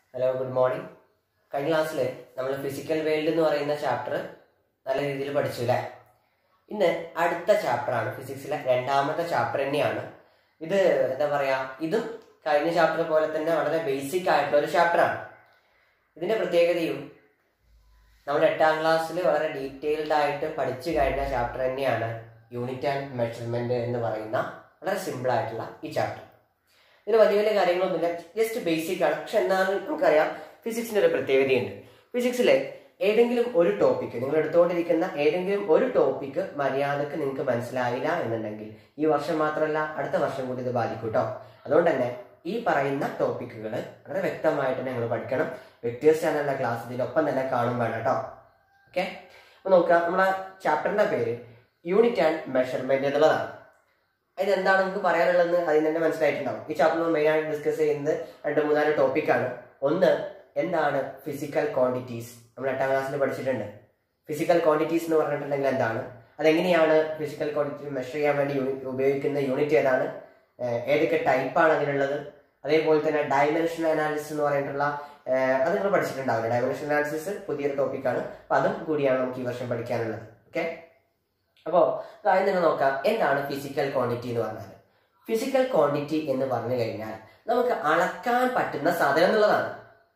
Hello good morning കഴിഞ്ഞ ക്ലാസ്സിൽ നമ്മൾ ഫിസിക്കൽ വേൾഡ് എന്ന് പറയുന്ന ചാപ്റ്റർ നല്ല രീതിയിൽ പഠിച്ചു അല്ലേ ഇന്ന് അടുത്ത ചാപ്റ്ററാണ് ഫിസിക്സിലെ രണ്ടാമത്തെ ചാപ്റ്റർ തന്നെയാണ് ഇത് എന്താ പറയാ ഇതും കഴിഞ്ഞ ചാപ്റ്റർ പോലെ തന്നെ വളരെ ബേസിക് ആയിട്ടുള്ള ഒരു ചാപ്റ്ററാണ് ഇതിന്റെ പ്രത്യേകതയും നമ്മൾ എട്ടാം ക്ലാസ്സിൽ വളരെ ഡീറ്റെയിൽഡ് ആയിട്ട് പഠിച്ചു കഴിഞ്ഞ ചാപ്റ്റർ തന്നെയാണ് യൂണിറ്റ് ആൻഡ് മെഷർമെന്റ് എന്ന് പറയുന്ന വളരെ സിമ്പിൾ ആയിട്ടുള്ള ഈ ചാപ്റ്റർ ഇതിന് വലിയ വലിയ കാര്യങ്ങളൊന്നുമില്ല ജസ്റ്റ് ബേസിക് ആണ് പക്ഷെ എന്നാലും നമുക്കറിയാം ഫിസിക്സിന്റെ ഒരു പ്രത്യേകതയുണ്ട് ഫിസിക്സിലെ ഏതെങ്കിലും ഒരു ടോപ്പിക്ക് നിങ്ങൾ എടുത്തുകൊണ്ടിരിക്കുന്ന ഏതെങ്കിലും ഒരു ടോപ്പിക്ക് മര്യാദക്ക് നിങ്ങൾക്ക് മനസ്സിലായില്ല എന്നുണ്ടെങ്കിൽ ഈ വർഷം മാത്രമല്ല അടുത്ത വർഷം കൂടി ഇത് ബാധിക്കും കേട്ടോ അതുകൊണ്ട് തന്നെ ഈ പറയുന്ന ടോപ്പിക്കുകൾ വളരെ വ്യക്തമായിട്ട് നിങ്ങൾ പഠിക്കണം വെക്ടേഴ്സ് ചാനലിലെ ക്ലാസ് ഇതിനൊപ്പം തന്നെ കാണും വേണം കേട്ടോ ഓക്കെ അപ്പൊ നോക്കുക നമ്മളെ ചാപ്റ്ററിന്റെ പേര് യൂണിറ്റ് ആൻഡ് മെഷർമെന്റ് എന്നുള്ളതാണ് ഇത് എന്താണ് നമുക്ക് പറയാനുള്ളതെന്ന് അതിന് തന്നെ മനസ്സിലായിട്ടുണ്ടാവും ഈ ചാപ്റ്ററിൽ മെയിൻ ആയിട്ട് ഡിസ്കസ് ചെയ്യുന്നത് രണ്ട് മൂന്നാല് ടോപ്പിക്കാണ് ഒന്ന് എന്താണ് ഫിസിക്കൽ ക്വാണ്ടിറ്റീസ് നമ്മൾ എട്ടാം ക്ലാസ്സിൽ പഠിച്ചിട്ടുണ്ട് ഫിസിക്കൽ ക്വാണ്ടിറ്റീസ് എന്ന് പറഞ്ഞിട്ടുണ്ടെങ്കിൽ എന്താണ് അതെങ്ങനെയാണ് ഫിസിക്കൽ ക്വാണ്ടിറ്റി മെഷർ ചെയ്യാൻ വേണ്ടി യൂണി- ഉപയോഗിക്കുന്ന യൂണിറ്റ് ഏതാണ് ഏഹ് ഏതൊക്കെ ടൈപ്പാണ് അതിനുള്ളത് അതേപോലെ തന്നെ ഡയമെൻഷൻ അനാലിസിസ് എന്ന് പറഞ്ഞിട്ടുള്ള ഏഹ് അത് നിങ്ങൾ പഠിച്ചിട്ടുണ്ടാവില്ല ഡയമെൻഷൻ അനാലിസിസ് പുതിയൊരു ടോപ്പിക്കാണ് അപ്പൊ അതും കൂടിയാണ് നമുക്ക് ഈ വർഷം പഠിക്കാനുള്ളത് ഓക്കെ അപ്പോൾ ആദ്യം തന്നെ നോക്കാം എന്താണ് ഫിസിക്കൽ ക്വാണ്ടിറ്റി എന്ന് പറഞ്ഞാൽ ഫിസിക്കൽ ക്വാണ്ടിറ്റി എന്ന് പറഞ്ഞു കഴിഞ്ഞാൽ നമുക്ക് അളക്കാൻ പറ്റുന്ന സാധനം എന്നുള്ളതാണ്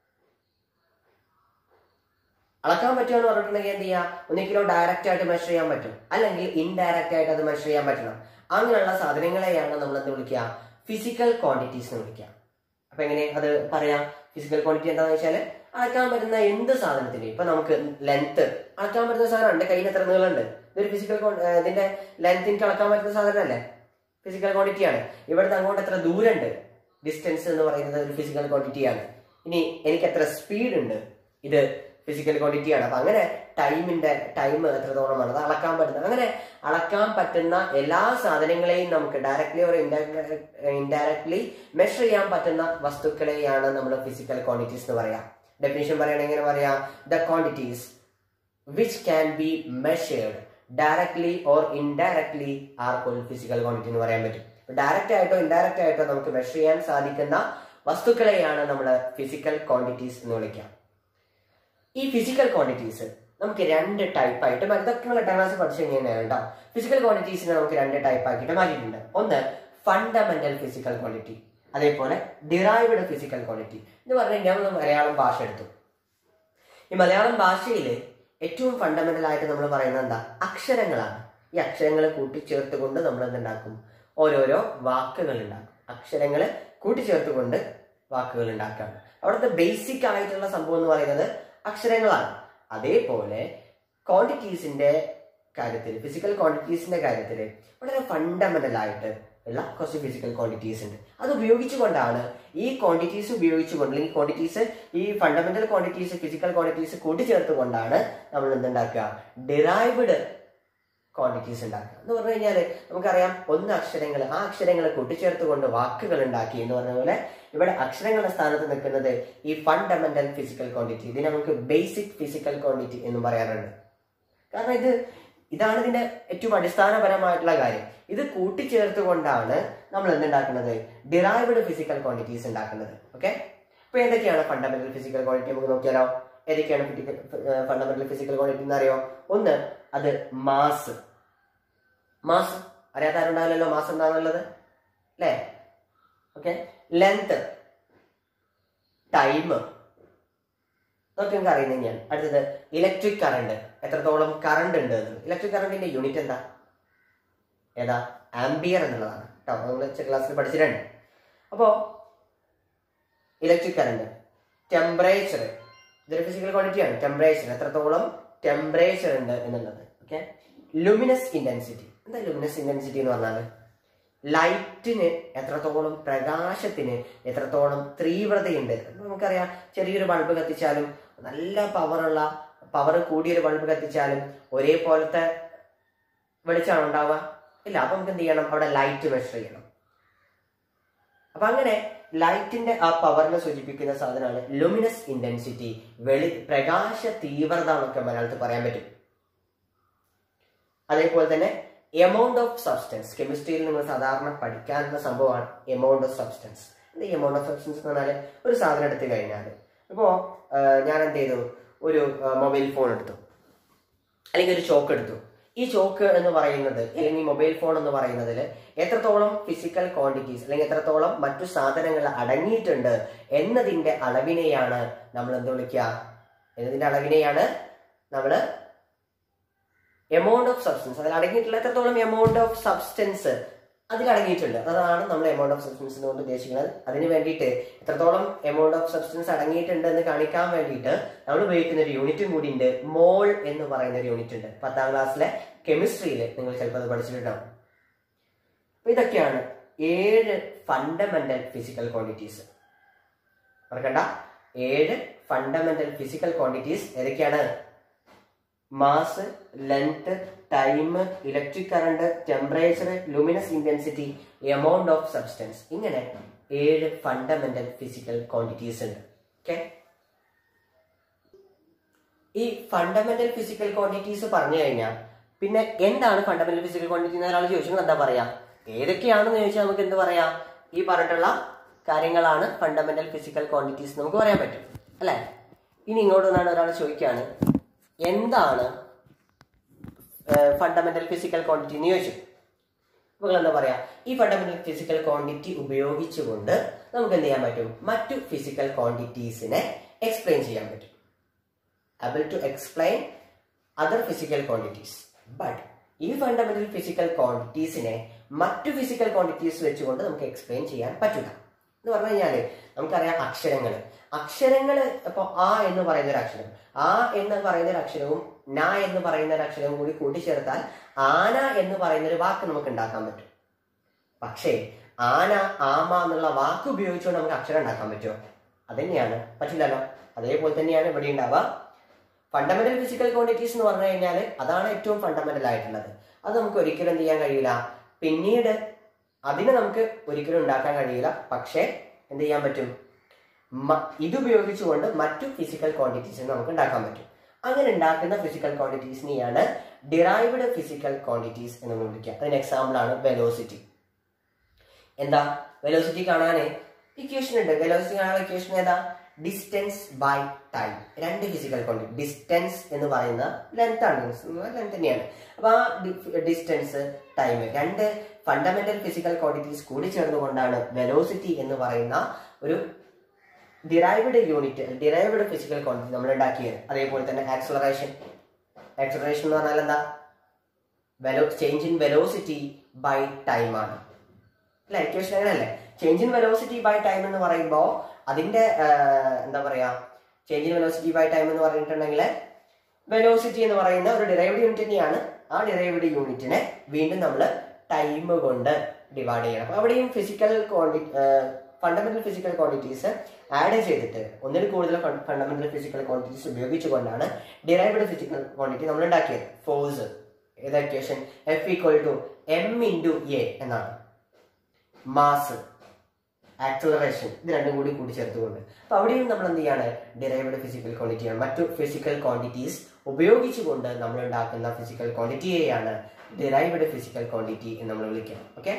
അളക്കാൻ പറ്റുമെന്ന് പറഞ്ഞിട്ടുണ്ടെങ്കിൽ എന്ത് ചെയ്യാം ഒന്നിക്കലോ ഡയറക്റ്റ് ആയിട്ട് മെഷർ ചെയ്യാൻ പറ്റും അല്ലെങ്കിൽ ഇൻഡയറക്റ്റ് ആയിട്ട് അത് മെഷർ ചെയ്യാൻ പറ്റണം അങ്ങനെയുള്ള സാധനങ്ങളെയാണ് നമ്മൾ എന്ത് വിളിക്കുക ഫിസിക്കൽ ക്വാണ്ടിറ്റീസ് എന്ന് വിളിക്കുക അപ്പൊ എങ്ങനെ അത് പറയാം ഫിസിക്കൽ ക്വാണ്ടിറ്റി എന്താണെന്ന് വെച്ചാൽ അളക്കാൻ പറ്റുന്ന എന്ത് സാധനത്തിന് ഇപ്പൊ നമുക്ക് ലെങ്ത് അളക്കാൻ പറ്റുന്ന സാധനം എന്റെ കയ്യിൽ എത്ര നീളമുണ്ട് ഇതൊരു ഫിസിക്കൽ ഇതിന്റെ ലെങ്ത് എനിക്ക് അളക്കാൻ പറ്റുന്ന സാധനമല്ലേ ഫിസിക്കൽ ക്വാണ്ടിറ്റി ആണ് ഇവിടുന്ന് അങ്ങോട്ട് എത്ര ദൂരമുണ്ട് ഡിസ്റ്റൻസ് എന്ന് പറയുന്നത് ഒരു ഫിസിക്കൽ ക്വാണ്ടിറ്റി ആണ് ഇനി എനിക്ക് എത്ര സ്പീഡ് ഉണ്ട് ഇത് ഫിസിക്കൽ ക്വാണ്ടിറ്റി ആണ് അപ്പൊ അങ്ങനെ ടൈമിന്റെ ടൈം എത്രത്തോളമാണ് അത് അളക്കാൻ പറ്റുന്നത് അങ്ങനെ അളക്കാൻ പറ്റുന്ന എല്ലാ സാധനങ്ങളെയും നമുക്ക് ഡയറക്ട്ലി ഓർ ഇൻഡയറക്ട്ലി മെഷർ ചെയ്യാൻ പറ്റുന്ന വസ്തുക്കളെയാണ് നമ്മൾ ഫിസിക്കൽ ക്വാണ്ടിറ്റീസ് എന്ന് പറയാം ഡെഫിനേഷൻ പറയുകയാണെങ്കിൽ എങ്ങനെ പറയാം the quantities which can be measured directly or indirectly are called physical quantity എന്ന് പറയാൻ പറ്റും ഡയറക്റ്റ് ആയിട്ടോ ഇൻഡയറക്റ്റ് ആയിട്ടോ നമുക്ക് മെഷർ ചെയ്യാൻ സാധിക്കുന്ന വസ്തുക്കളെയാണ് നമ്മൾ ഫിസിക്കൽ ക്വാണ്ടിറ്റീസ് എന്ന് വിളിക്കാം ഈ ഫിസിക്കൽ ക്വാണ്ടിറ്റീസ് നമുക്ക് രണ്ട് ടൈപ്പ് ആയിട്ട് മാറ്റി- ഇതൊക്കെ നിങ്ങൾ എട്ടാം ക്ലാസ് പഠിച്ചു കഴിഞ്ഞാൽ കേട്ടോ ഫിസിക്കൽ ക്വാണ്ടിറ്റീസിനെ നമുക്ക് രണ്ട് ടൈപ്പ് ആക്കിയിട്ട് മാറ്റിയിട്ടുണ്ട് ഒന്ന് ഫണ്ടമെന്റൽ ഫിസിക്കൽ ക്വാണ്ടിറ്റി അതേപോലെ ഡിറൈവ്ഡ് ഫിസിക്കൽ ക്വാണ്ടിറ്റി എന്ന് പറഞ്ഞു കഴിഞ്ഞാൽ നമ്മൾ മലയാളം ഭാഷ എടുത്തു ഈ മലയാളം ഭാഷയിൽ ഏറ്റവും ഫണ്ടമെന്റൽ ആയിട്ട് നമ്മൾ പറയുന്നത് എന്താ അക്ഷരങ്ങളാണ് ഈ അക്ഷരങ്ങൾ കൂട്ടിച്ചേർത്തുകൊണ്ട് നമ്മൾ എന്തുണ്ടാക്കും ഓരോരോ വാക്കുകൾ ഉണ്ടാക്കും അക്ഷരങ്ങൾ കൂട്ടിച്ചേർത്തുകൊണ്ട് വാക്കുകൾ ഉണ്ടാക്കുകയാണ് അവിടുത്തെ ബേസിക് ആയിട്ടുള്ള സംഭവം എന്ന് പറയുന്നത് അക്ഷരങ്ങളാണ് അതേപോലെ ക്വാണ്ടിറ്റീസിന്റെ കാര്യത്തിൽ ഫിസിക്കൽ ക്വാണ്ടിറ്റീസിന്റെ കാര്യത്തിൽ വളരെ ഫണ്ടമെന്റൽ ആയിട്ട് ഉള്ള കുറച്ച് ഫിസിക്കൽ ക്വാണ്ടിറ്റീസ് ഉണ്ട് അത് ഉപയോഗിച്ചുകൊണ്ടാണ് ഈ ക്വാണ്ടിറ്റീസ് ഉപയോഗിച്ചുകൊണ്ട് അല്ലെങ്കിൽ ക്വാണ്ടിറ്റീസ് ഈ ഫണ്ടമെന്റൽ ക്വാണ്ടിറ്റീസ് ഫിസിക്കൽ ക്വാണ്ടിറ്റീസ് കൂട്ടിച്ചേർത്തുകൊണ്ടാണ് നമ്മൾ എന്തുണ്ടാക്കുക ഡിറൈവ്ഡ് ക്വാണ്ടിറ്റീസ് ഉണ്ടാക്കുക എന്ന് പറഞ്ഞു കഴിഞ്ഞാൽ നമുക്കറിയാം ഒന്ന് അക്ഷരങ്ങൾ ആ അക്ഷരങ്ങൾ കൂട്ടിച്ചേർത്തുകൊണ്ട് വാക്കുകൾ ഉണ്ടാക്കി എന്ന് പറഞ്ഞ പോലെ ഇവിടെ അക്ഷരങ്ങളുടെ സ്ഥാനത്ത് നിൽക്കുന്നത് ഈ ഫണ്ടമെന്റൽ ഫിസിക്കൽ ക്വാണ്ടിറ്റി ഇതിനെ നമുക്ക് ബേസിക് ഫിസിക്കൽ ക്വാണ്ടിറ്റി എന്ന് പറയാറുണ്ട് കാരണം ഇത് ഇതാണ് ഇതിന്റെ ഏറ്റവും അടിസ്ഥാനപരമായിട്ടുള്ള കാര്യം ഇത് കൂട്ടിച്ചേർത്തുകൊണ്ടാണ് നമ്മൾ എന്തുണ്ടാക്കുന്നത് ഡിറൈവ്ഡ് ഫിസിക്കൽ ക്വാണ്ടിറ്റീസ് ഉണ്ടാക്കുന്നത് ഓക്കെ അപ്പൊ ഏതൊക്കെയാണ് ഫണ്ടമെന്റൽ ഫിസിക്കൽ ക്വാണ്ടിറ്റി നമുക്ക് നോക്കിയാലോ ഏതൊക്കെയാണ് ഫണ്ടമെന്റൽ ഫിസിക്കൽ ക്വാണ്ടിറ്റി എന്ന് അറിയോ ഒന്ന് അത് മാസ് മാസ് അറിയാത്ത ആരുണ്ടാവില്ലല്ലോ മാസ് എന്താണുള്ളത് അല്ലേ ഓക്കെ ലെങ്ത് ടൈം അതൊക്കെ നിങ്ങൾക്ക് അറിയുന്നത് ഞാൻ അടുത്തത് ഇലക്ട്രിക് കറണ്ട് എത്രത്തോളം കറണ്ട് ഉണ്ട് ഇലക്ട്രിക് കറണ്ടിന്റെ യൂണിറ്റ് എന്താ ഏതാ ആംബിയർ എന്നുള്ളതാണ് കേട്ടോ നമ്മൾ ക്ലാസ്സിൽ പഠിച്ചിട്ടുണ്ട് അപ്പോ ഇലക്ട്രിക് കറണ്ട് ടെമ്പറേച്ചർ ഇതൊരു ഫിസിക്കൽ ക്വാണ്ടിറ്റിയാണ് ടെമ്പറേച്ചർ എത്രത്തോളം ടെമ്പറേച്ചർ ഉണ്ട് എന്നുള്ളത് ഓക്കെ ലുമിനസ് ഇന്റൻസിറ്റി എന്താ ലുമിനസ് ഇന്റൻസിറ്റി എന്ന് പറഞ്ഞാൽ ലൈറ്റിന് എത്രത്തോളം പ്രകാശത്തിന് എത്രത്തോളം തീവ്രതയുണ്ട് അപ്പൊ നമുക്കറിയാം ചെറിയൊരു ബൾബ് കത്തിച്ചാലും നല്ല പവറുള്ള പവർ കൂടിയൊരു ബൾബ് കത്തിച്ചാലും ഒരേപോലത്തെ വെളിച്ചമാണ് ഉണ്ടാവുക ഇല്ല അപ്പൊ നമുക്ക് എന്ത് ചെയ്യണം അവിടെ ലൈറ്റ് മെഷർ ചെയ്യണം അപ്പൊ അങ്ങനെ ലൈറ്റിന്റെ ആ പവറിനെ സൂചിപ്പിക്കുന്ന സാധനമാണ് ലുമിനസ് ഇന്റൻസിറ്റി വെളി പ്രകാശ തീവ്രത എന്നൊക്കെ മലയാളത്തിൽ പറയാൻ പറ്റും അതേപോലെ തന്നെ എമൗണ്ട് ഓഫ് സബ്സ്റ്റൻസ് കെമിസ്ട്രിയിൽ നിങ്ങൾ സാധാരണ പഠിക്കാനുള്ള സംഭവമാണ് എമൗണ്ട് ഓഫ് സബ്സ്റ്റൻസ് എന്താ എമൗണ്ട് ഓഫ് സബ്സ്റ്റൻസ് എന്ന് പറഞ്ഞാൽ ഒരു സാധനം എടുത്തു കഴിഞ്ഞാൽ ഇപ്പോൾ ഞാൻ എന്ത് ചെയ്തു ഒരു മൊബൈൽ ഫോൺ എടുത്തു അല്ലെങ്കിൽ ഒരു ചോക്ക് എടുത്തു ഈ ചോക്ക് എന്ന് പറയുന്നത് അല്ലെങ്കിൽ മൊബൈൽ ഫോൺ എന്ന് പറയുന്നതിൽ എത്രത്തോളം ഫിസിക്കൽ ക്വാണ്ടിറ്റീസ് അല്ലെങ്കിൽ എത്രത്തോളം മറ്റു സാധനങ്ങൾ അടങ്ങിയിട്ടുണ്ട് എന്നതിന്റെ അളവിനെയാണ് നമ്മൾ എന്ത് വിളിക്കുക എന്നതിന്റെ അളവിനെയാണ് നമ്മൾ എമൗണ്ട് ഓഫ് സബ്സ്റ്റൻസ് അതിൽ അടങ്ങിയിട്ടുള്ള എത്രത്തോളം എമൗണ്ട് ഓഫ് സബ്സ്റ്റൻസ് അതിൽ അടങ്ങിയിട്ടുണ്ട് അതാണ് നമ്മൾ എമൗണ്ട് ഓഫ് സബ്സ്റ്റൻസ് കൊണ്ട് ഉദ്ദേശിക്കുന്നത് അതിന് വേണ്ടിയിട്ട് എത്രത്തോളം എമൗണ്ട് ഓഫ് സബ്സ്റ്റൻസ് അടങ്ങിയിട്ടുണ്ട് എന്ന് കാണിക്കാൻ വേണ്ടിയിട്ട് നമ്മൾ ഉപയോഗിക്കുന്ന ഒരു യൂണിറ്റും കൂടി ഉണ്ട് മോൾ എന്ന് പറയുന്ന ഒരു യൂണിറ്റ് ഉണ്ട് പത്താം ക്ലാസ്സിലെ കെമിസ്ട്രിയിൽ നിങ്ങൾ ചിലപ്പോൾ അത് പഠിച്ചിട്ടുണ്ടാവും അപ്പൊ ഇതൊക്കെയാണ് ഏഴ് ഫണ്ടമെന്റൽ ഫിസിക്കൽ ക്വാണ്ടിറ്റീസ് മറക്കണ്ട ഏഴ് ഫണ്ടമെന്റൽ ഫിസിക്കൽ ക്വാണ്ടിറ്റീസ് ഏതൊക്കെയാണ് mass length time electric current temperature luminous intensity amount of substance ഇങ്ങനെ ഏഴ് ഫണ്ടമെന്റൽ ഫിസിക്കൽ ക്വാണ്ടിറ്റീസ് ഉണ്ട് ഓക്കെ ഈ ഫണ്ടമെന്റൽ ഫിസിക്കൽ ക്വാണ്ടിറ്റീസ് പറഞ്ഞു കഴിഞ്ഞാൽ പിന്നെ എന്താണ് ഫണ്ടമെന്റൽ ഫിസിക്കൽ ക്വാണ്ടിറ്റി എന്ന് ഒരാൾ ചോദിച്ചാൽ എന്താ പറയാ ഏതൊക്കെയാണെന്ന് ചോദിച്ചാൽ നമുക്ക് എന്ത് പറയാം ഈ പറഞ്ഞിട്ടുള്ള കാര്യങ്ങളാണ് ഫണ്ടമെന്റൽ ഫിസിക്കൽ ക്വാണ്ടിറ്റീസ് നമുക്ക് പറയാൻ പറ്റും അല്ലെ ഇനി ഇങ്ങോട്ട് നിന്നാണ് ഒരാൾ ചോദിക്കുകയാണ് എന്താണ് ഫണ്ടമെന്റൽ ഫിസിക്കൽ ക്വാണ്ടിറ്റി എന്ന് ചോദിച്ചു അപ്പോൾ എന്താ പറയാ ഈ ഫണ്ടമെന്റൽ ഫിസിക്കൽ ക്വാണ്ടിറ്റി ഉപയോഗിച്ചുകൊണ്ട് നമുക്ക് എന്ത് ചെയ്യാൻ പറ്റും മറ്റു ഫിസിക്കൽ ക്വാണ്ടിറ്റീസിനെ എക്സ്പ്ലെയിൻ ചെയ്യാൻ പറ്റും able to explain other physical quantities. But ഈ ഫണ്ടമെന്റൽ ഫിസിക്കൽ ക്വാണ്ടിറ്റീസിനെ മറ്റു ഫിസിക്കൽ ക്വാണ്ടിറ്റീസ് വെച്ചുകൊണ്ട് നമുക്ക് എക്സ്പ്ലെയിൻ ചെയ്യാൻ പറ്റില്ല എന്ന് പറഞ്ഞു കഴിഞ്ഞാല് നമുക്കറിയാം അക്ഷരങ്ങൾ അക്ഷരങ്ങൾ ഇപ്പൊ ആ എന്ന് പറയുന്ന ഒരു അക്ഷരം ആ എന്ന് പറയുന്ന ഒരു അക്ഷരവും ന എന്ന് പറയുന്ന ഒരു അക്ഷരവും കൂടി കൂട്ടിച്ചേർത്താൽ ആന എന്ന് പറയുന്ന ഒരു വാക്ക് നമുക്ക് ഉണ്ടാക്കാൻ പറ്റും പക്ഷേ ആന ആമ എന്നുള്ള വാക്ക് ഉപയോഗിച്ചുകൊണ്ട് നമുക്ക് അക്ഷരം ഉണ്ടാക്കാൻ പറ്റുമോ അതന്നെയാണ് പറ്റില്ലല്ലോ അതേപോലെ തന്നെയാണ് ഇവിടെ ഉണ്ടാവുക ഫണ്ടമെന്റൽ ഫിസിക്കൽ ക്വാണ്ടിറ്റീസ് എന്ന് പറഞ്ഞു കഴിഞ്ഞാൽ അതാണ് ഏറ്റവും ഫണ്ടമെന്റൽ ആയിട്ടുള്ളത് അത് നമുക്ക് ഒരിക്കലും എന്ത് ചെയ്യാൻ കഴിയില്ല പിന്നീട് അതിനെ നമുക്ക് ഒരിക്കലും ഉണ്ടാക്കാൻ കഴിയില്ല പക്ഷേ എന്ത് ചെയ്യാൻ പറ്റും മ- ഇതുപയോഗിച്ചുകൊണ്ട് മറ്റു ഫിസിക്കൽ ക്വാണ്ടിറ്റീസ് നമുക്ക് ഉണ്ടാക്കാൻ പറ്റും അങ്ങനെ ഉണ്ടാക്കുന്ന ഫിസിക്കൽ ക്വാണ്ടിറ്റീസിനെയാണ് ഡിറൈവ്ഡ് ഫിസിക്കൽ ക്വാണ്ടിറ്റീസ് എന്ന് നമ്മൾ വിളിക്കുക അതിന് എക്സാമ്പിൾ ആണ് വെലോസിറ്റി എന്താ വെലോസിറ്റി കാണാൻ ഇക്വേഷൻ ഉണ്ട് വെലോസിറ്റി കാണാനുള്ള ഇക്വേഷൻ ഏതാ ഡിസ്റ്റൻസ് ബൈ ടൈം രണ്ട് ഫിസിക്കൽ ക്വാണ്ടിറ്റി ഡിസ്റ്റൻസ് എന്ന് പറയുന്ന ലെങ്ത് ആണ് ലെങ്ത് തന്നെയാണ് അപ്പൊ ആ ഡിസ്റ്റൻസ് ടൈം രണ്ട് ഫണ്ടമെന്റൽ ഫിസിക്കൽ ക്വാണ്ടിറ്റീസ് കൂടി ചേർന്നുകൊണ്ടാണ് വെലോസിറ്റി എന്ന് പറയുന്ന ഒരു derived unit derived physical quantity നമ്മൾ ഉണ്ടാക്കിയത് അതേപോലെ തന്നെ ആക്സലറേഷൻ ആക്സലറേഷൻ എന്ന് പറഞ്ഞാൽ എന്താ velo change in velocity by time ആണ് അല്ല ഇക്വേഷൻ അങ്ങനെയല്ലേ change in velocity by time എന്ന് പറയുമ്പോൾ അതിന്റെ ആ, എന്താ പറയാ change in velocity by time എന്ന് പറഞ്ഞിട്ടുണ്ടെങ്കിൽ വെലോസിറ്റി എന്ന് പറയുന്ന ഒരു ഡിറൈവ്ഡ് യൂണിറ്റ് തന്നെയാണ് ആ ഡിറൈവ്ഡ് യൂണിറ്റിനെ വീണ്ടും നമ്മൾ ടൈം കൊണ്ട് ഡിവൈഡ് ചെയ്യണം അപ്പൊ അവിടെയും physical quantity fundamental physical quantities add ചെയ്തിട്ട് ഒന്നിൽ കൂടുതൽ ഫണ്ടമെന്റൽ ഫിസിക്കൽ ക്വാണ്ടിറ്റീസ് ഉപയോഗിച്ചുകൊണ്ടാണ് ഡിറൈവ്ഡ് ഫിസിക്കൽ ക്വാണ്ടിറ്റി നമ്മൾ ഉണ്ടാക്കിയത് ഫോഴ്സ് ഏത് equation F equal to M into A എന്നാണ് മാസ് ആക്സലറേഷൻ ഇത് രണ്ടും കൂടി കൂടി ചേർത്തുകൊണ്ട് അപ്പൊ അവിടെയും നമ്മൾ എന്ത് ചെയ്യാണ് ഡിറൈവ്ഡ് ഫിസിക്കൽ ക്വാണ്ടിറ്റിയാണ് മറ്റു ഫിസിക്കൽ ക്വാണ്ടിറ്റീസ് ഉപയോഗിച്ചുകൊണ്ട് നമ്മൾ ഉണ്ടാക്കുന്ന ഫിസിക്കൽ ക്വാണ്ടിറ്റിയെയാണ് ഡിറൈവ്ഡ് ഫിസിക്കൽ ക്വാണ്ടിറ്റി എന്ന് നമ്മൾ വിളിക്കുക ഓക്കെ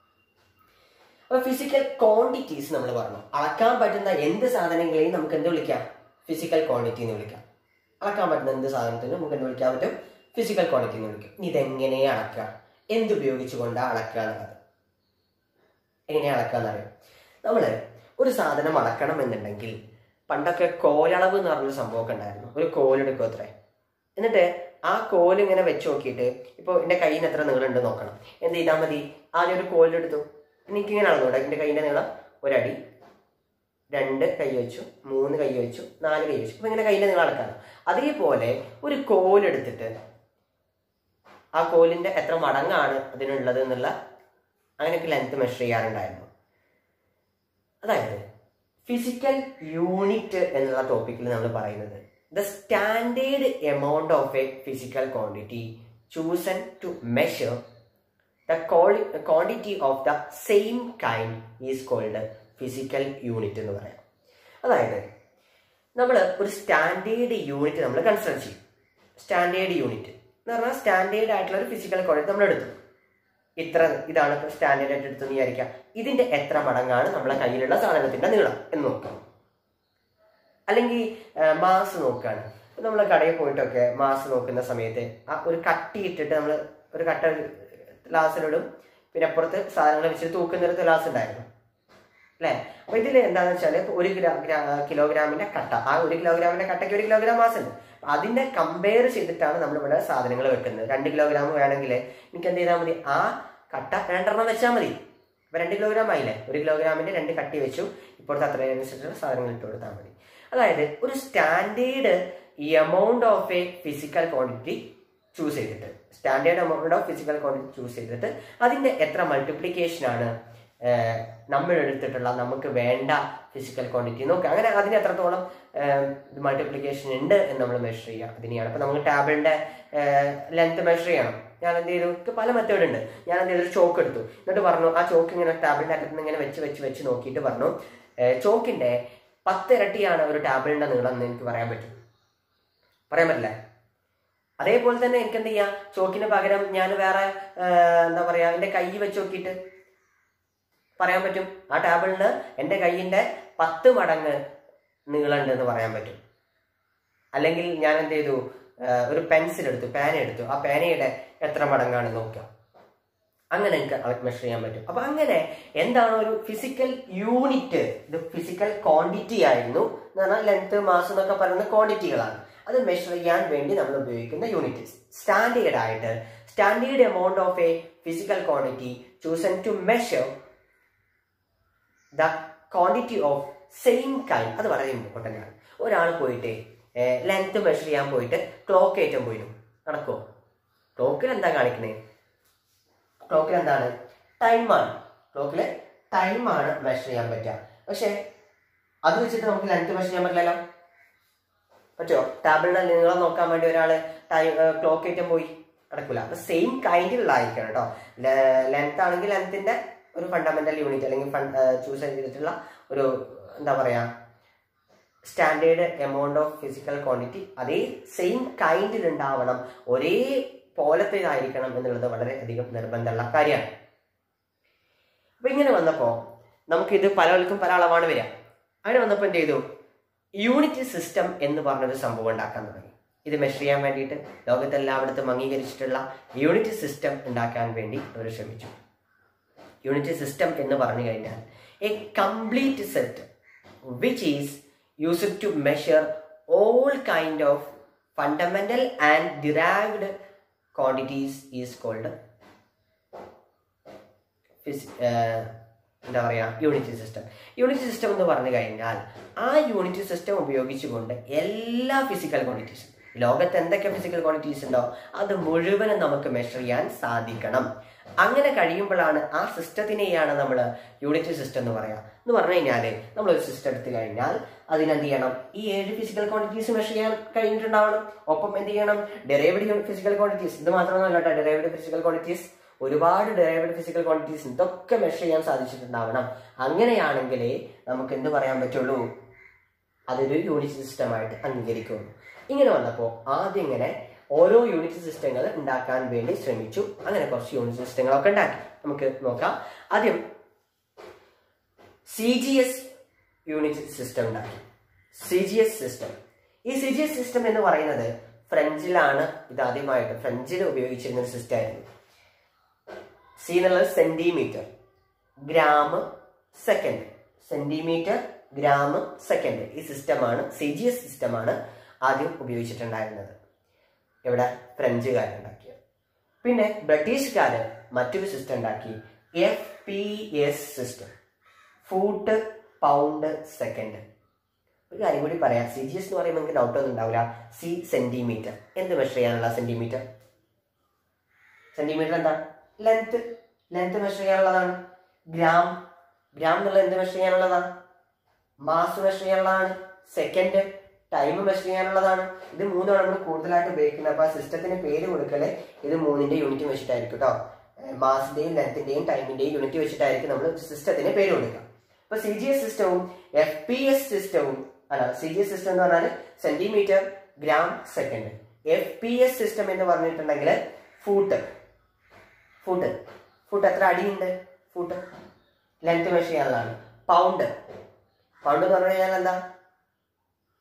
അപ്പൊ ഫിസിക്കൽ ക്വാണ്ടിറ്റീസ് നമ്മൾ പറഞ്ഞു അളക്കാൻ പറ്റുന്ന എന്ത് സാധനങ്ങളെയും നമുക്ക് എന്ത് വിളിക്കാം ഫിസിക്കൽ ക്വാണ്ടിറ്റി എന്ന് വിളിക്കാം അളക്കാൻ പറ്റുന്ന എന്ത് സാധനത്തിനും നമുക്ക് എന്ത് വിളിക്കാൻ പറ്റും ഫിസിക്കൽ ക്വാണ്ടിറ്റി എന്ന് വിളിക്കും ഇനി ഇതെങ്ങനെ അളക്കുക എന്തുപയോഗിച്ചുകൊണ്ടാണ് അളക്കുക എന്നുള്ളത് എങ്ങനെയാണ് അളക്കുക എന്നറിയാം നമ്മൾ ഒരു സാധനം അളക്കണം എന്നുണ്ടെങ്കിൽ പണ്ടൊക്കെ കോലളവ് എന്ന് പറഞ്ഞൊരു സംഭവമൊക്കെ ഉണ്ടായിരുന്നു ഒരു കോലെടുക്കും അത്രേ എന്നിട്ട് ആ കോല് ഇങ്ങനെ വെച്ച് നോക്കിയിട്ട് ഇപ്പോൾ എൻ്റെ കയ്യിന് എത്ര നീളമുണ്ട് നോക്കണം എന്ത് ചെയ്താൽ മതി ആദ്യം ഒരു കോലെടുത്തു എനിക്ക് ഇങ്ങനെ അളന്നൂടെ എൻ്റെ കയ്യിൻ്റെ നീളം ഒരടി രണ്ട് കൈ വെച്ചു മൂന്ന് കൈ വെച്ചു നാല് കൈ വെച്ചു അപ്പൊ ഇങ്ങനെ കയ്യിൻ്റെ നീളം അളക്കാം അതേപോലെ ഒരു കോലെടുത്തിട്ട് ആ കോലിന്റെ എത്ര മടങ്ങാണ് അതിനുള്ളത് എന്നുള്ള അങ്ങനെയൊക്കെ ലെങ്ത് മെഷർ ചെയ്യാറുണ്ടായിരുന്നു അതായത് ഫിസിക്കൽ യൂണിറ്റ് എന്നുള്ള ടോപ്പിക്കിൽ നമ്മൾ പറയുന്നത് the standard amount of a physical quantity chosen to measure the quantity of the same kind is called physical unit എന്ന് പറയാം അതായത് നമ്മൾ ഒരു സ്റ്റാൻഡേർഡ് യൂണിറ്റ് നമ്മൾ കൺസിഡർ ചെയ്യും സ്റ്റാൻഡേർഡ് യൂണിറ്റ് എന്ന് പറഞ്ഞാൽ സ്റ്റാൻഡേർഡ് ആയിട്ടുള്ള ഒരു ഫിസിക്കൽ ക്വാണ്ടിറ്റി നമ്മൾ എടുത്തു ഇത്ര ഇതാണ് സ്റ്റാൻഡേർഡ് ആയിട്ട് എടുത്തെന്ന് വിചാരിക്കാം ഇതിന്റെ എത്ര മടങ്ങാണ് നമ്മളെ കയ്യിലുള്ള സാധനത്തിന്റെ നീളം എന്ന് നോക്കാം അല്ലെങ്കിൽ മാസ് നോക്കുകയാണ് നമ്മൾ കടയിൽ പോയിട്ടൊക്കെ മാസ് നോക്കുന്ന സമയത്ത് ആ ഒരു കട്ടി ഇട്ടിട്ട് നമ്മൾ ഒരു കട്ട ഗ്ലാസ്സിലിടും പിന്നെ അപ്പുറത്ത് സാധനങ്ങൾ വെച്ചിട്ട് തൂക്കുന്നൊരു ഗ്ലാസ് ഉണ്ടായിരുന്നു അല്ലേ അപ്പൊ ഇതിൽ എന്താണെന്ന് വെച്ചാൽ ഒരു ഗ്രാ ഗ്രാ- കിലോഗ്രാമിന്റെ കട്ട ആ ഒരു കിലോഗ്രാമിന്റെ കട്ടയ്ക്ക് ഒരു കിലോഗ്രാം മാസ് ഉണ്ട് അതിനെ കമ്പയർ ചെയ്തിട്ടാണ് നമ്മൾ ഇവിടെ സാധനങ്ങൾ വെക്കുന്നത് രണ്ട് കിലോഗ്രാം വേണമെങ്കിൽ എനിക്ക് എന്ത് ചെയ്താൽ മതി ആ കട്ട രണ്ടെണ്ണം വെച്ചാൽ മതി അപ്പൊ രണ്ട് കിലോഗ്രാം ആയില്ലേ ഒരു കിലോഗ്രാമിന്റെ രണ്ട് കട്ടി വെച്ചു ഇപ്പോഴത്തെ അത്രയനുസരിച്ചുള്ള സാധനങ്ങൾ ഇട്ട് കൊടുത്താൽ മതി അതായത് ഒരു standard amount of a physical quantity choose ചെയ്തിട്ട് standard amount of physical quantity choose ചെയ്തിട്ട് അതിന്റെ എത്ര മൾട്ടിപ്ലിക്കേഷൻ ആണ് ഏഹ്, നമ്മൾ എടുത്തിട്ടുള്ള നമുക്ക് വേണ്ട ഫിസിക്കൽ ക്വാണ്ടിറ്റി നോക്കുക അങ്ങനെ അതിന് എത്രത്തോളം മൾട്ടിപ്ലിക്കേഷൻ ഉണ്ട് എന്ന് നമ്മൾ മെഷർ ചെയ്യുക അതിനെയാണ് അപ്പൊ നമുക്ക് ടേബിളിന്റെ ലെങ്ത് മെഷർ ചെയ്യണം ഞാൻ എന്ത് ചെയ്തു എനിക്ക് പല മെത്തേഡ് ഉണ്ട് ഞാൻ എന്ത് ചെയ്തു ഒരു ചോക്ക് എടുത്തു എന്നിട്ട് പറഞ്ഞു ആ ചോക്ക് ഇങ്ങനെ ടേബിളിന്റെ അകത്ത് നിന്ന് ഇങ്ങനെ വെച്ച് വെച്ച് വെച്ച് നോക്കിയിട്ട് പറഞ്ഞു ചോക്കിന്റെ പത്ത് ഇരട്ടിയാണ് ഒരു ടേബിളിന്റെ നീളം എന്ന് എനിക്ക് പറയാൻ പറ്റും പറയാൻ പറ്റില്ല അതേപോലെ തന്നെ എനിക്ക് എന്ത് ചെയ്യാം ചോക്കിന് പകരം ഞാൻ വേറെ ആ, എന്താ പറയാ എന്റെ കൈ വെച്ച് നോക്കിയിട്ട് പറയാൻ പറ്റും ആ ടേബിളിന് എന്റെ കൈയിന്റെ പത്ത് മടങ്ങ് നീളമുണ്ട് എന്ന് പറയാൻ പറ്റും അല്ലെങ്കിൽ ഞാൻ എന്ത് ചെയ്തു ആ, ഒരു പെൻസിൽ എടുത്തു പേന എടുത്തു ആ പേനയുടെ എത്ര മടങ്ങാണ് നോക്കുക അങ്ങനെ എനിക്ക് മെഷർ ചെയ്യാൻ പറ്റും അപ്പൊ അങ്ങനെ എന്താണ് ഒരു ഫിസിക്കൽ യൂണിറ്റ് ഇത് ഫിസിക്കൽ ക്വാണ്ടിറ്റി ആയിരുന്നു എന്ന് പറഞ്ഞാൽ ലെങ്ത് മാസം എന്നൊക്കെ പറയുന്ന ക്വാണ്ടിറ്റികളാണ് അത് മെഷർ ചെയ്യാൻ വേണ്ടി നമ്മൾ ഉപയോഗിക്കുന്ന യൂണിറ്റ് സ്റ്റാൻഡേർഡ് ആയിട്ട് standard amount of a physical quantity chosen to measure the quantity of same kind അത് വളരെ ഇമ്പോർട്ടൻ്റ് ആണ് ഒരാൾ പോയിട്ട് ലെങ്ത് മെഷർ ചെയ്യാൻ പോയിട്ട് ക്ലോക്ക് ഏറ്റവും പോയിരുന്നു നടക്കുമോ ക്ലോക്കിൽ എന്താ കാണിക്കുന്നത് ക്ലോക്കിൽ എന്താണ് ടൈമാണ് ക്ലോക്കിൽ ടൈമാണ് മെഷർ ചെയ്യാൻ പറ്റുക പക്ഷെ അത് വെച്ചിട്ട് നമുക്ക് ലെങ്ത് മെഷർ ചെയ്യാൻ പറ്റില്ലല്ലോ പറ്റുമോ ടാബിളിന്റെ നീളം നോക്കാൻ വേണ്ടി ഒരാൾ ടൈം ക്ലോക്ക് ഏറ്റവും പോയി നടക്കൂല അപ്പൊ സെയിം കൈൻഡിലുള്ളതായിരിക്കണം കേട്ടോ ലെങ്ത് ആണെങ്കിൽ ലെങ്ത്തിന്റെ ഒരു ഫണ്ടമെന്റൽ യൂണിറ്റ് അല്ലെങ്കിൽ ചൂസ് ചെയ്തിട്ടുള്ള ഒരു എന്താ പറയാ standard amount of physical quantity അതേ സെയിം കൈൻഡിൽ ഉണ്ടാവണം ഒരേ പോലത്തേതായിരിക്കണം എന്നുള്ളത് വളരെ അധികം നിർബന്ധമുള്ള കാര്യമാണ് അപ്പൊ ഇങ്ങനെ വന്നപ്പോ നമുക്കിത് പലർക്കും പല അളവാണ് വരിക അങ്ങനെ വന്നപ്പോൾ എന്ത് ചെയ്തു യൂണിറ്റ് സിസ്റ്റം എന്ന് പറഞ്ഞൊരു സംഭവം ഉണ്ടാക്കാൻ തുടങ്ങി ഇത് മെഷർ ചെയ്യാൻ വേണ്ടിയിട്ട് ലോകത്തെല്ലായിടത്തും അംഗീകരിച്ചിട്ടുള്ള യൂണിറ്റ് സിസ്റ്റം ഉണ്ടാക്കാൻ വേണ്ടി അവർ ശ്രമിച്ചു യൂണിറ്റ് സിസ്റ്റം എന്ന് പറഞ്ഞു കഴിഞ്ഞാൽ a complete set which is used to measure all kind of fundamental and derived quantities is called എന്താ പറയുക യൂണിറ്റ് സിസ്റ്റം യൂണിറ്റ് സിസ്റ്റം എന്ന് പറഞ്ഞു കഴിഞ്ഞാൽ ആ യൂണിറ്റ് സിസ്റ്റം ഉപയോഗിച്ചുകൊണ്ട് എല്ലാ ഫിസിക്കൽ ക്വാണ്ടിറ്റീസും ലോകത്ത് എന്തൊക്കെ ഫിസിക്കൽ ക്വാണ്ടിറ്റീസ് ഉണ്ടോ അത് മുഴുവനും നമുക്ക് മെഷർ ചെയ്യാൻ സാധിക്കണം അങ്ങനെ കഴിയുമ്പോഴാണ് ആ സിസ്റ്റത്തിനെയാണ് നമ്മൾ യൂണിറ്റ് സിസ്റ്റം എന്ന് പറയാം എന്ന് പറഞ്ഞു കഴിഞ്ഞാൽ നമ്മൾ ഒരു സിസ്റ്റം എടുത്തു കഴിഞ്ഞാൽ അതിനെന്ത് ചെയ്യണം ഈ ഏഴ് ഫിസിക്കൽ ക്വാണ്ടിറ്റീസ് മെഷർ ചെയ്യാൻ കഴിഞ്ഞിട്ടുണ്ടാവണം ഒപ്പം എന്ത് ചെയ്യണം ഡെറൈവഡ് ഫിസിക്കൽ ക്വാണ്ടിറ്റീസ് ഇത് മാത്രമല്ല കേട്ടോ ഡെറൈവഡ് ഫിസിക്കൽ ക്വാണ്ടിറ്റീസ് ഒരുപാട് ഡെറൈവഡ് ഫിസിക്കൽ ക്വാണ്ടിറ്റീസ് ഇതൊക്കെ മെഷർ ചെയ്യാൻ സാധിച്ചിട്ടുണ്ടാവണം അങ്ങനെയാണെങ്കിലേ നമുക്ക് എന്ത് പറയാൻ പറ്റുള്ളൂ അതൊരു യൂണിറ്റ് സിസ്റ്റമായിട്ട് അംഗീകരിക്കുള്ളൂ ഇങ്ങനെ വന്നപ്പോൾ ആദ്യം ഇങ്ങനെ ഓരോ യൂണിറ്റ് സിസ്റ്റങ്ങൾ ഉണ്ടാക്കാൻ വേണ്ടി ശ്രമിച്ചു അങ്ങനെ കുറച്ച് യൂണിറ്റ് സിസ്റ്റങ്ങളൊക്കെ ഉണ്ടാക്കി നമുക്ക് നോക്കാം ആദ്യം C G S unit system ഉണ്ടാക്കി സി ജി എസ് സിസ്റ്റം ഈ സി ജി എസ് സിസ്റ്റം എന്ന് പറയുന്നത് ഫ്രഞ്ചിലാണ് ഇത് ആദ്യമായിട്ട് ഫ്രഞ്ചിൽ ഉപയോഗിച്ചിരുന്ന ഒരു സിസ്റ്റം ആയിരുന്നു സി എന്നുള്ളത് centimetre gram second centimetre gram second ഈ സിസ്റ്റമാണ് സി ജി എസ് സിസ്റ്റമാണ് ആദ്യം ഉപയോഗിച്ചിട്ടുണ്ടായിരുന്നത് ഇവിടെ ഫ്രഞ്ചുകാരുണ്ടാക്കിയത് പിന്നെ ബ്രിട്ടീഷുകാർ മറ്റൊരു സിസ്റ്റം ഉണ്ടാക്കി F P S system foot pound second ഒരു കാര്യം കൂടി പറയാം സി ജി എസ് എന്ന് പറയുമ്പോൾ നിങ്ങൾക്ക് ഡൗട്ട് ഒന്നും ഉണ്ടാവില്ല സി സെന്റിമീറ്റർ എന്ത് മെഷർ ചെയ്യാനുള്ള സെന്റിമീറ്റർ സെന്റിമീറ്റർ എന്താ ലെങ്ത് ലെങ്ത് മെഷർ ചെയ്യാനുള്ളതാണ് ഗ്രാം ഗ്രാം എന്നുള്ളത് എന്ത് മെഷർ ചെയ്യാനുള്ളതാണ് മാസ് മെഷർ ചെയ്യാനുള്ളതാണ് സെക്കൻഡ് ടൈം മെഷർ ചെയ്യാനുള്ളതാണ് ഇത് മൂന്നാണ് നമ്മൾ കൂടുതലായിട്ട് ഉപയോഗിക്കുന്നത് അപ്പൊ ആ സിസ്റ്റത്തിന് പേര് കൊടുക്കല് ഇത് മൂന്നിന്റെ യൂണിറ്റ് വെച്ചിട്ടായിരിക്കും കേട്ടോ മാസിന്റെയും ലെങ്ത്തിന്റെയും ടൈമിന്റെയും യൂണിറ്റ് വെച്ചിട്ടായിരിക്കും നമ്മൾ സിസ്റ്റത്തിന് പേര് കൊടുക്കുക അപ്പൊ സി ജി എസ് സിസ്റ്റവും എഫ് പി എസ് സിസ്റ്റവും അല്ല സി ജി എസ് സിസ്റ്റം എന്ന് പറഞ്ഞാൽ centimetre gram second F P S system എന്ന് പറഞ്ഞിട്ടുണ്ടെങ്കിൽ ഫൂട്ട് ഫൂട്ട് ഫൂട്ട് എത്ര അടിയുണ്ട് ഫൂട്ട് ലെങ്ത് മെഷർ ചെയ്യാനുള്ളതാണ് പൗണ്ട് പൗണ്ട് എന്ന് പറഞ്ഞു കഴിഞ്ഞാൽ എന്താ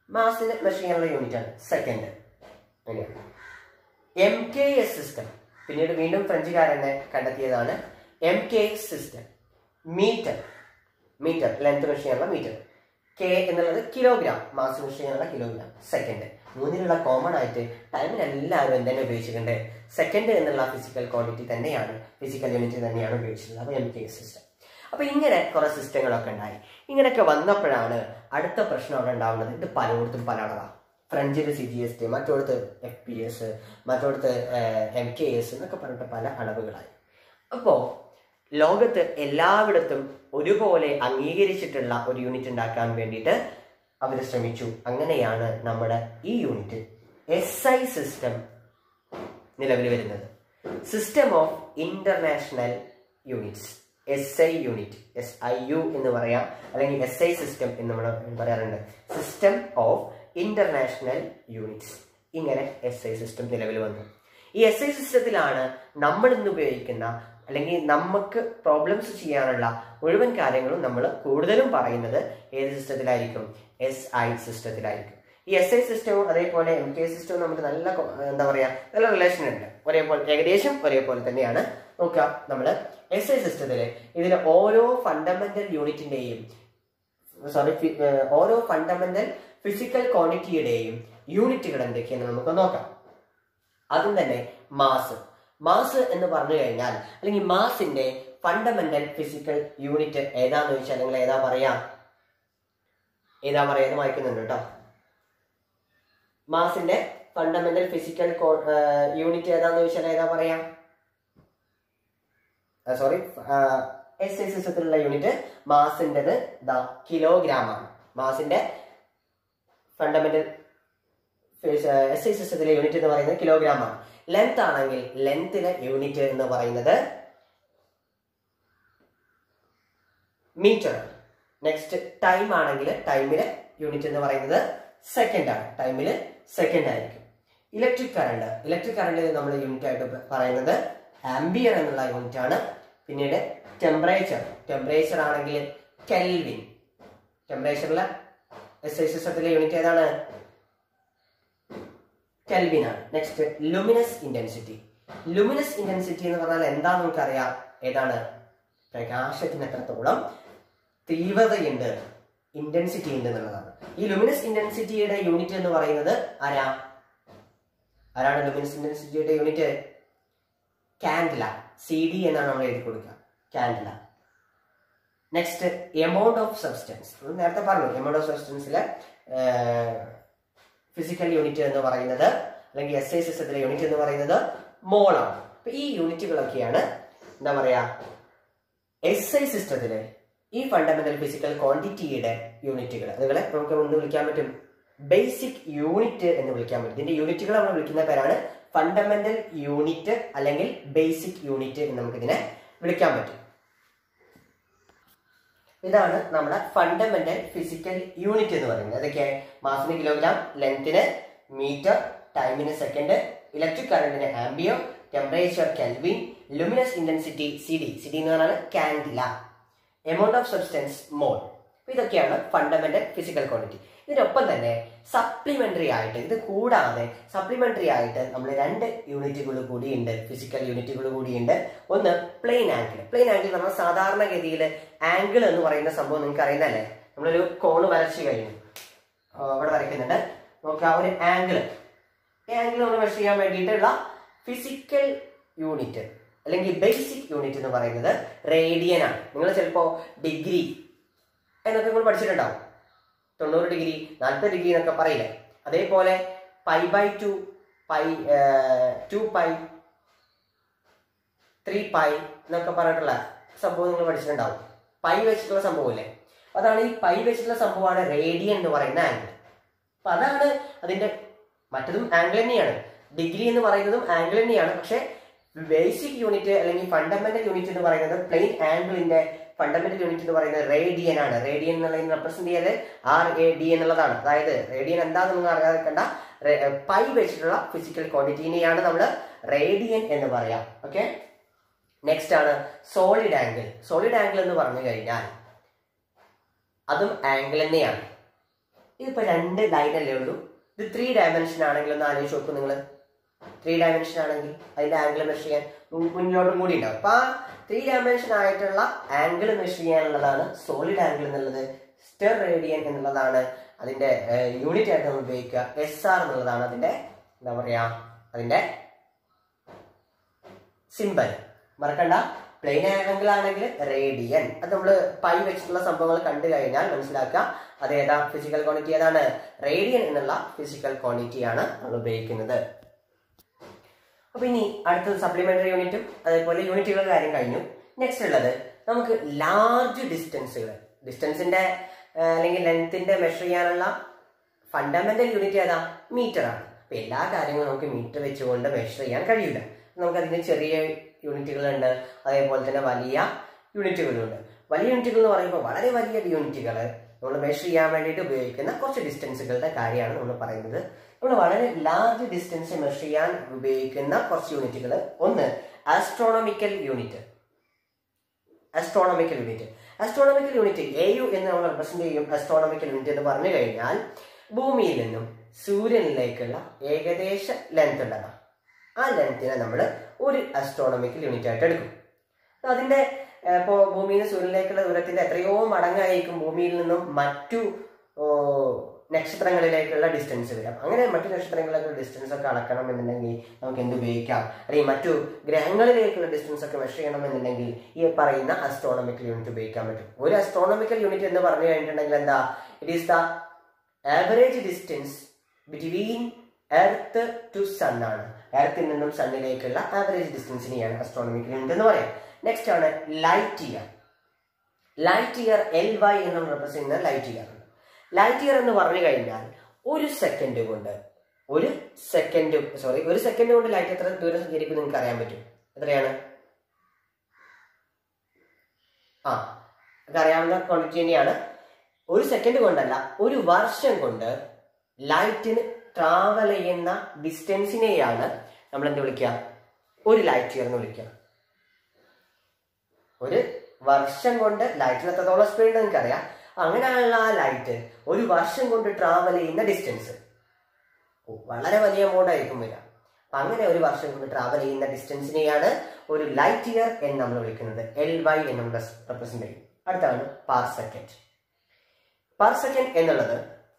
മാസിനെ മെഷർ ചെയ്യാനുള്ള യൂണിറ്റ് ആണ് സെക്കൻഡ് അങ്ങനെയാണ് എം കെ എസ് സിസ്റ്റം പിന്നീട് വീണ്ടും ഫ്രഞ്ചുകാരനെ കണ്ടെത്തിയതാണ് M K S system metre metre length measure ചെയ്യാനുള്ള മീറ്റർ കെ എന്നുള്ളത് കിലോഗ്രാം മാസ് മെഷർ ചെയ്യാനുള്ള കിലോഗ്രാം സെക്കൻഡ് മൂന്നിലുള്ള കോമൺ ആയിട്ട് ടൈമിൽ എല്ലാവരും എന്തെന്നെ ഉപയോഗിച്ചിട്ടുണ്ട് സെക്കൻഡ് എന്നുള്ള ഫിസിക്കൽ ക്വാണ്ടിറ്റി തന്നെയാണ് ഫിസിക്കൽ യൂണിറ്റ് തന്നെയാണ് ഉപയോഗിച്ചിട്ടുള്ളത് അപ്പോൾ എം കെ എസ് സിസ്റ്റം അപ്പൊ ഇങ്ങനെ കുറെ സിസ്റ്റങ്ങളൊക്കെ ഉണ്ടായി ഇങ്ങനെയൊക്കെ വന്നപ്പോഴാണ് അടുത്ത പ്രശ്നം അവിടെ ഉണ്ടാവുന്നത് ഇത് പലയിടത്തും പല അളവാണ് ഫ്രഞ്ചിൽ സി ജി എസ് ടി മറ്റോടത്ത് എഫ് പി എസ് മറ്റോടത്ത് എം കെ എസ് എന്നൊക്കെ പറഞ്ഞിട്ട് പല അളവുകളായി അപ്പോൾ ലോകത്ത് എല്ലായിടത്തും ഒരുപോലെ അംഗീകരിച്ചിട്ടുള്ള ഒരു യൂണിറ്റ് ഉണ്ടാക്കാൻ വേണ്ടിയിട്ട് അവർ ശ്രമിച്ചു അങ്ങനെയാണ് നമ്മുടെ ഈ യൂണിറ്റ് എസ് ഐ സിസ്റ്റം നിലവിൽ വരുന്നത് system of international units S I unit S I U എന്ന് പറയാം അല്ലെങ്കിൽ എസ് ഐ സിസ്റ്റം എന്ന് നമ്മൾ പറയാറുണ്ട് സിസ്റ്റം ഓഫ് ഇന്റർനാഷണൽ യൂണിറ്റ്സ് ഇങ്ങനെ എസ് ഐ സിസ്റ്റം നിലവിൽ വന്നു ഈ എസ് ഐ സിസ്റ്റത്തിലാണ് നമ്മൾ ഇന്ന് ഉപയോഗിക്കുന്ന അല്ലെങ്കിൽ നമുക്ക് പ്രോബ്ലംസ് ചെയ്യാനുള്ള മുഴുവൻ കാര്യങ്ങളും നമ്മൾ കൂടുതലും പറയുന്നത് ഏത് സിസ്റ്റത്തിലായിരിക്കും എസ് ഐ സിസ്റ്റത്തിലായിരിക്കും ഈ എസ് ഐ സിസ്റ്റവും അതേപോലെ എം കെ സിസ്റ്റവും നമുക്ക് നല്ല കൊ- എന്താ പറയാ നല്ല റിലേഷൻ ഉണ്ട് ഒരേപോലെ ഏകദേശം ഒരേപോലെ തന്നെയാണ് നോക്കുക നമ്മൾ എസ് ഐ സിസ്റ്റത്തിൽ ഇതിൽ ഓരോ ഫണ്ടമെന്റൽ യൂണിറ്റിന്റെയും സോറി ഓരോ ഫണ്ടമെന്റൽ ഫിസിക്കൽ ക്വാണ്ടിറ്റിയുടെയും യൂണിറ്റുകൾ എന്തൊക്കെയെന്ന് നമുക്ക് നോക്കാം ആദ്യം തന്നെ മാസ് മാസ് എന്ന് പറഞ്ഞു കഴിഞ്ഞാൽ അല്ലെങ്കിൽ മാസിന്റെ ഫണ്ടമെന്റൽ ഫിസിക്കൽ യൂണിറ്റ് ഏതാന്ന് ചോദിച്ചാൽ നിങ്ങൾ ഏതാ പറയാ ഏതാ പറയാ എന്ന് വായിക്കുന്നുണ്ട് കേട്ടോ മാസിന്റെ ഫണ്ടമെന്റൽ ഫിസിക്കൽ യൂണിറ്റ് ഏതാന്ന് ചോദിച്ചാൽ ഏതാ പറയാ സോറി എസ് ഐ സിസ്റ്റത്തിലുള്ള യൂണിറ്റ് മാസിൻ്റെത് ദാ കിലോഗ്രാം ആണ് മാസിന്റെ ഫണ്ടമെന്റൽ എസ് ഐ സിസ്റ്റത്തിലെ യൂണിറ്റ് എന്ന് പറയുന്നത് കിലോഗ്രാം ആണ് ലെങ്ത് ആണെങ്കിൽ ലെങ്തിലെ യൂണിറ്റ് എന്ന് പറയുന്നത് മീറ്റർ നെക്സ്റ്റ് ടൈം ആണെങ്കിൽ ടൈമിലെ യൂണിറ്റ് എന്ന് പറയുന്നത് സെക്കൻഡ് ആണ് ടൈമിൽ സെക്കൻഡ് ആയിരിക്കും ഇലക്ട്രിക് കറണ്ട് ഇലക്ട്രിക് കറണ്ടിൽ നമ്മൾ യൂണിറ്റ് ആയിട്ട് പറയുന്നത് ആംബിയർ എന്നുള്ള യൂണിറ്റ് ആണ് പിന്നീട് ടെമ്പറേച്ചർ ടെമ്പറേച്ചർ ആണെങ്കിൽ കെൽവിൻ ടെമ്പറേച്ചറിലെ എസ് ഐ സിസ്റ്റത്തിലെ യൂണിറ്റ് ഏതാണ് കെൽവിൻ ആണ് next luminous intensity luminous intensity എന്ന് പറഞ്ഞാൽ എന്താന്ന് നമുക്കറിയാം ഏതാണ് പ്രകാശത്തിന് എത്രത്തോളം തീവ്രതയുണ്ട് ഇന്റൻസിറ്റി ഉണ്ട് എന്നുള്ളതാണ് ഈ ലുമിനസ് ഇന്റൻസിറ്റിയുടെ യൂണിറ്റ് എന്ന് പറയുന്നത് ആരാ ആരാണ് ലുമിനസ് ഇന്റൻസിറ്റിയുടെ യൂണിറ്റ് കാൻഡില സി ഡി എന്നാണ് നമ്മൾ എഴുതി കൊടുക്കുക candela next amount of substance നേരത്തെ പറഞ്ഞു എമൗണ്ട് ഓഫ് സബ്സ്റ്റൻസിലെ ഫിസിക്കൽ യൂണിറ്റ് എന്ന് പറയുന്നത് അല്ലെങ്കിൽ എസ് ഐ സിസ്റ്റത്തിലെ യൂണിറ്റ് എന്ന് പറയുന്നത് മോളാണ് അപ്പൊ ഈ യൂണിറ്റുകളൊക്കെയാണ് എന്താ പറയാ എസ് ഐ സിസ്റ്റത്തിലെ ഈ ഫണ്ടമെന്റൽ ഫിസിക്കൽ ക്വാണ്ടിറ്റിയുടെ യൂണിറ്റുകൾ അതുകളെ നമുക്ക് ഒന്ന് വിളിക്കാൻ പറ്റും ബേസിക് യൂണിറ്റ് എന്ന് വിളിക്കാൻ പറ്റും ഇതിന്റെ യൂണിറ്റുകൾ നമ്മൾ വിളിക്കുന്ന പേരാണ് ഫണ്ടമെന്റൽ യൂണിറ്റ് അല്ലെങ്കിൽ ബേസിക് യൂണിറ്റ് എന്ന് നമുക്ക് ഇതിനെ വിളിക്കാൻ പറ്റും ഇതാണ് നമ്മുടെ ഫണ്ടമെന്റൽ ഫിസിക്കൽ യൂണിറ്റ് എന്ന് പറയുന്നത് അതൊക്കെ മാസിന് കിലോഗ്രാം ലെങ്തിന് മീറ്റർ ടൈമിന് സെക്കൻഡ് ഇലക്ട്രിക് കറണ്ടിന് ampere temperature kelvin luminous intensity C D C D എന്ന് പറഞ്ഞാൽ candela amount of substance mole ഇതൊക്കെയാണ് ഫണ്ടമെന്റൽ ഫിസിക്കൽ ക്വാണ്ടിറ്റി ഇതിനൊപ്പം തന്നെ സപ്ലിമെന്ററി ആയിട്ട് ഇത് കൂടാതെ സപ്ലിമെന്ററി ആയിട്ട് നമ്മൾ രണ്ട് യൂണിറ്റുകൾ കൂടിയുണ്ട് ഫിസിക്കൽ യൂണിറ്റുകൾ കൂടിയുണ്ട് ഒന്ന് പ്ലെയിൻ ആംഗിൾ പ്ലെയിൻ ആംഗിൾ നമ്മൾ സാധാരണഗതിയിൽ ആംഗിൾ എന്ന് പറയുന്ന സംഭവം നിങ്ങൾക്ക് അറിയുന്നതല്ലേ നമ്മളൊരു കോണ് വരച്ചു കഴിഞ്ഞു ആ, അവിടെ വരയ്ക്കുന്നുണ്ട് നമുക്ക് ആ ഒരു ആംഗിൾ ഈ ആംഗിൾ നമ്മൾ മെഷർ ചെയ്യാൻ വേണ്ടിയിട്ടുള്ള ഫിസിക്കൽ യൂണിറ്റ് അല്ലെങ്കിൽ ബേസിക് യൂണിറ്റ് എന്ന് പറയുന്നത് റേഡിയൻ ആണ് നിങ്ങൾ ചിലപ്പോൾ ഡിഗ്രി എന്നൊക്കെ നിങ്ങൾ പഠിച്ചിട്ടുണ്ടാവും തൊണ്ണൂറ് ഡിഗ്രി നാൽപ്പത് ഡിഗ്രി എന്നൊക്കെ പറയില്ലേ അതേപോലെ pi by two pi two pi three pi എന്നൊക്കെ പറഞ്ഞിട്ടുള്ള സംഭവം നിങ്ങൾ പഠിച്ചിട്ടുണ്ടാവും പൈ വെച്ചിട്ടുള്ള സംഭവമില്ലേ അതാണ് ഈ പൈ വെച്ചിട്ടുള്ള സംഭവമാണ് റേഡിയൻ എന്ന് പറയുന്ന ആംഗിൾ അപ്പൊ അതാണ് അതിന്റെ മറ്റതും ആംഗിൾ തന്നെയാണ് ഡിഗ്രി എന്ന് പറയുന്നതും ആംഗിൾ തന്നെയാണ് പക്ഷെ ബേസിക് യൂണിറ്റ് അല്ലെങ്കിൽ ഫണ്ടമെന്റൽ യൂണിറ്റ് എന്ന് പറയുന്നത് പ്ലെയിൻ ആംഗിളിന്റെ ഫണ്ടമെന്റൽ യൂണിറ്റ് എന്ന് പറയുന്നത് റേഡിയൻ ആണ് റേഡിയൻ എന്നുള്ളതിന് റെപ്രസെന്റ് ചെയ്തത് ആർ എ ഡി എന്നുള്ളതാണ് അതായത് റേഡിയൻ എന്താണെന്ന് നിങ്ങൾ അറിയാതെ കണ്ട പൈ വെച്ചിട്ടുള്ള ഫിസിക്കൽ ക്വാണ്ടിറ്റിനെയാണ് നമ്മൾ റേഡിയൻ എന്ന് പറയാം ഓക്കെ നെക്സ്റ്റ് ആണ് സോളിഡ് ആംഗിൾ സോളിഡ് ആംഗിൾ എന്ന് പറഞ്ഞു കഴിഞ്ഞാൽ അതും ആംഗിൾ തന്നെയാണ് ഇതിപ്പോ രണ്ട് ലൈൻ അല്ലേ ഉള്ളൂ ഇത് ത്രീ ഡയമെൻഷൻ ആണെങ്കിൽ ഒന്ന് ആലോചിച്ച് നോക്കൂ നിങ്ങൾ ത്രീ ഡയമെൻഷൻ ആണെങ്കിൽ അതിന്റെ ആംഗിൾ മെഷർ ചെയ്യാൻ മു- മുന്നിലോട്ടും കൂടി ഉണ്ടാവും അപ്പൊ ആ ത്രീ ഡയമെൻഷൻ ആയിട്ടുള്ള ആംഗിൾ മെഷർ ചെയ്യാനുള്ളതാണ് സോളിഡ് ആംഗിൾ എന്നുള്ളത് സ്റ്റെർ റേഡിയൻ എന്നുള്ളതാണ് അതിന്റെ യൂണിറ്റ് ആയിട്ട് നമ്മൾ ഉപയോഗിക്കുക എസ് ആർ എന്നുള്ളതാണ് അതിന്റെ എന്താ പറയാ അതിന്റെ സിമ്പൽ മറക്കണ്ട പ്ലെയിൻ ആംഗിൾ ആണെങ്കിൽ റേഡിയൻ അത് നമ്മൾ പൈ വെച്ചിട്ടുള്ള സംഭവങ്ങൾ കണ്ടു കഴിഞ്ഞാൽ മനസ്സിലാക്കുക അത് ഏതാ ഫിസിക്കൽ ക്വാണ്ടിറ്റി ഏതാണ് റേഡിയൻ എന്നുള്ള ഫിസിക്കൽ ക്വാണ്ടിറ്റി ആണ് നമ്മൾ ഉപയോഗിക്കുന്നത് അപ്പൊ ഇനി അടുത്തത് സപ്ലിമെന്ററി യൂണിറ്റും അതേപോലെ യൂണിറ്റുകളുടെ കാര്യം കഴിഞ്ഞു നെക്സ്റ്റ് ഉള്ളത് നമുക്ക് ലാർജ് ഡിസ്റ്റൻസുകൾ ഡിസ്റ്റൻസിന്റെ അല്ലെങ്കിൽ ലെങ്ത്തിന്റെ മെഷർ ചെയ്യാനുള്ള ഫണ്ടമെന്റൽ യൂണിറ്റ് ഏതാ മീറ്റർ ആണ് അപ്പൊ എല്ലാ കാര്യങ്ങളും നമുക്ക് മീറ്റർ വെച്ചുകൊണ്ട് മെഷർ ചെയ്യാൻ കഴിയില്ല നമുക്ക് അതിന് ചെറിയ യൂണിറ്റുകളുണ്ട് അതേപോലെ തന്നെ വലിയ യൂണിറ്റുകളുണ്ട് വലിയ യൂണിറ്റുകൾ എന്ന് പറയുമ്പോൾ വളരെ വലിയ യൂണിറ്റുകൾ നമ്മൾ മെഷർ ചെയ്യാൻ വേണ്ടിയിട്ട് ഉപയോഗിക്കുന്ന കുറച്ച് ഡിസ്റ്റൻസുകളുടെ കാര്യമാണ് നമ്മൾ പറയുന്നത് നമ്മൾ വളരെ ലാർജ് ഡിസ്റ്റൻസ് മെഷർ ചെയ്യാൻ ഉപയോഗിക്കുന്ന കുറച്ച് യൂണിറ്റുകൾ ഒന്ന് astronomical unit astronomical unit astronomical unit A U എന്ന് നമ്മൾ റെപ്രസെന്റ് ചെയ്യും ആസ്ട്രോണമിക്കൽ യൂണിറ്റ് എന്ന് പറഞ്ഞു കഴിഞ്ഞാൽ ഭൂമിയിൽ നിന്നും സൂര്യനിലേക്കുള്ള ഏകദേശ ലെങ്ത് ഉള്ളതാണ് ആ ലെങ്ത്തിനെ നമ്മൾ ഒരു ആസ്ട്രോണമിക്കൽ യൂണിറ്റ് ആയിട്ട് എടുക്കും അതിന്റെ ഇപ്പോൾ ഭൂമിയിൽ നിന്ന് സൂര്യനിലേക്കുള്ള ദൂരത്തിന്റെ എത്രയോ മടങ്ങായിരിക്കും ഭൂമിയിൽ നിന്നും മറ്റു ഓ, നക്ഷത്രങ്ങളിലേക്കുള്ള ഡിസ്റ്റൻസ് വരാം അങ്ങനെ മറ്റു നക്ഷത്രങ്ങളിലേക്കുള്ള ഡിസ്റ്റൻസ് ഒക്കെ അളക്കണം എന്നുണ്ടെങ്കിൽ നമുക്ക് എന്ത് ഉപയോഗിക്കാം അല്ലെങ്കിൽ മറ്റു ഗ്രഹങ്ങളിലേക്കുള്ള ഡിസ്റ്റൻസ് ഒക്കെ മെഷർ ചെയ്യണം എന്നുണ്ടെങ്കിൽ ഈ പറയുന്ന അസ്ട്രോണമിക്കൽ യൂണിറ്റ് ഉപയോഗിക്കാൻ പറ്റും ഒരു അസ്ട്രോണമിക്കൽ യൂണിറ്റ് എന്ന് പറഞ്ഞു കഴിഞ്ഞിട്ടുണ്ടെങ്കിൽ എന്താ it is the average distance between earth to sun ആണ് എർത്തിൽ നിന്നും സണ്ണിലേക്കുള്ള ആവറേജ് ഡിസ്റ്റൻസിനെയാണ് അസ്ട്രോണമിക്കൽ യൂണിറ്റ് എന്ന് പറയാം നെക്സ്റ്റ് ആണ് light year light year L Y എന്ന് റെപ്രസെന്റ് ചെയ്യുന്ന ലൈറ്റ് ഇയർ ആണ് ലൈറ്റ് ഇയർ എന്ന് പറഞ്ഞു കഴിഞ്ഞാൽ ഒരു സെക്കൻഡ് കൊണ്ട് ഒരു സെക്കൻഡ് സോറി ഒരു സെക്കൻഡ് കൊണ്ട് ലൈറ്റ് എത്ര ദൂരം സഞ്ചരിക്കും നിങ്ങൾക്ക് അറിയാൻ പറ്റും എത്രയാണ് ആ അത് അറിയാവുന്ന ക്വാണ്ടിറ്റി തന്നെയാണ് ഒരു സെക്കൻഡ് കൊണ്ടല്ല ഒരു വർഷം കൊണ്ട് ലൈറ്റിന് ട്രാവൽ ചെയ്യുന്ന ഡിസ്റ്റൻസിനെയാണ് നമ്മൾ എന്ത് വിളിക്കുക ഒരു ലൈറ്റ് ഇയർ എന്ന് വിളിക്കുക ഒരു വർഷം കൊണ്ട് ലൈറ്റിന് എത്രത്തോളം സ്പീഡ് നിങ്ങൾക്ക് അറിയാം അങ്ങനെയുള്ള ആ ലൈറ്റ് ഒരു വർഷം കൊണ്ട് ട്രാവൽ ചെയ്യുന്ന ഡിസ്റ്റൻസ് വളരെ വലിയ എമൗണ്ട് ആയിരിക്കും വരിക അപ്പൊ അങ്ങനെ ഒരു വർഷം കൊണ്ട് ട്രാവൽ ചെയ്യുന്ന ഡിസ്റ്റൻസിനെയാണ് ഒരു ലൈറ്റ് ഇയർ എന്ന് നമ്മൾ വിളിക്കുന്നത് എൽ വൈ എന്ന് നമ്മൾ റെപ്രസെന്റ് ചെയ്യും അടുത്താണ് പാർ സെക്കൻഡ് പാർ സെക്കൻഡ് എന്നുള്ളത്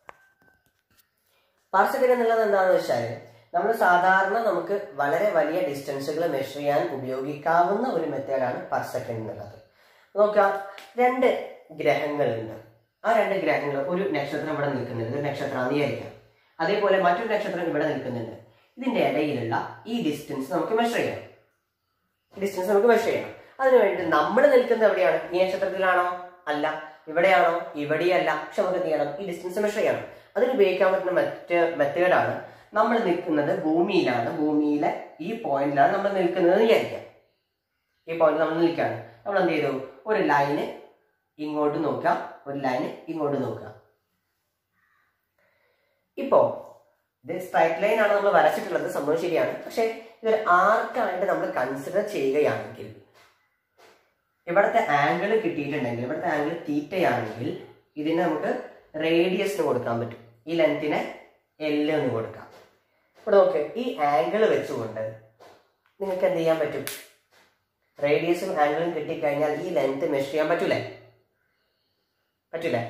പാർ സെക്കൻഡ് എന്നുള്ളത് എന്താണെന്ന് വെച്ചാൽ നമ്മൾ സാധാരണ നമുക്ക് വളരെ വലിയ ഡിസ്റ്റൻസുകൾ മെഷർ ചെയ്യാൻ ഉപയോഗിക്കാവുന്ന ഒരു മെത്തേഡാണ് പാർ സെക്കൻഡ് എന്നുള്ളത് നോക്കാം രണ്ട് ഗ്രഹങ്ങളുണ്ട് ആ രണ്ട് ഗ്രഹങ്ങൾ ഒരു നക്ഷത്രം ഇവിടെ നിൽക്കുന്നുണ്ട് ഒരു നക്ഷത്രം വിചാരിക്കാം അതേപോലെ മറ്റൊരു നക്ഷത്രം ഇവിടെ നിൽക്കുന്നുണ്ട് ഇതിന്റെ ഇടയിലുള്ള ഈ ഡിസ്റ്റൻസ് നമുക്ക് മെഷർ ചെയ്യണം ഡിസ്റ്റൻസ് നമുക്ക് മെഷർ ചെയ്യണം അതിനു വേണ്ടി നമ്മൾ നിൽക്കുന്നത് എവിടെയാണ് ഈ നക്ഷത്രത്തിലാണോ അല്ല ഇവിടെയാണോ ഇവിടെയല്ല പക്ഷെ നമുക്ക് എന്ത് ചെയ്യണം ഈ ഡിസ്റ്റൻസ് മെഷർ ചെയ്യണം അതിന് ഉപയോഗിക്കാൻ പറ്റുന്ന മറ്റ് മെത്തേഡാണ് നമ്മൾ നിൽക്കുന്നത് ഭൂമിയിലാണ് ഭൂമിയിലെ ഈ പോയിന്റിലാണ് നമ്മൾ നിൽക്കുന്നത് എന്ന് വിചാരിക്കാം ഈ പോയിന്റ് നമ്മൾ നിൽക്കുകയാണ് നമ്മൾ എന്ത് ചെയ്തു ഒരു ലൈന് ഇങ്ങോട്ട് നോക്കാം ഒരു ലൈന് ഇങ്ങോട്ട് നോക്കാം ഇപ്പോ ഇത് സ്ട്രൈറ്റ് ലൈൻ ആണ് നമ്മൾ വരച്ചിട്ടുള്ളത് സംഭവം ശരിയാണ് പക്ഷെ ഇതൊരു ആർക്കായിട്ട് നമ്മൾ കൺസിഡർ ചെയ്യുകയാണെങ്കിൽ ഇവിടുത്തെ ആംഗിൾ കിട്ടിയിട്ടുണ്ടെങ്കിൽ ഇവിടുത്തെ ആംഗിൾ തീറ്റയാണെങ്കിൽ ഇതിന് നമുക്ക് റേഡിയസിന് കൊടുക്കാൻ പറ്റും ഈ ലെങ്തിനെ എൽ എന്ന് കൊടുക്കാം ഇവിടെ നോക്ക് ഈ ആംഗിൾ വെച്ചുകൊണ്ട് നിങ്ങൾക്ക് എന്ത് ചെയ്യാൻ പറ്റും റേഡിയസും ആംഗിളും കിട്ടിക്കഴിഞ്ഞാൽ ഈ ലെങ്ത് മെഷർ ചെയ്യാൻ പറ്റൂലേ പറ്റൂലേ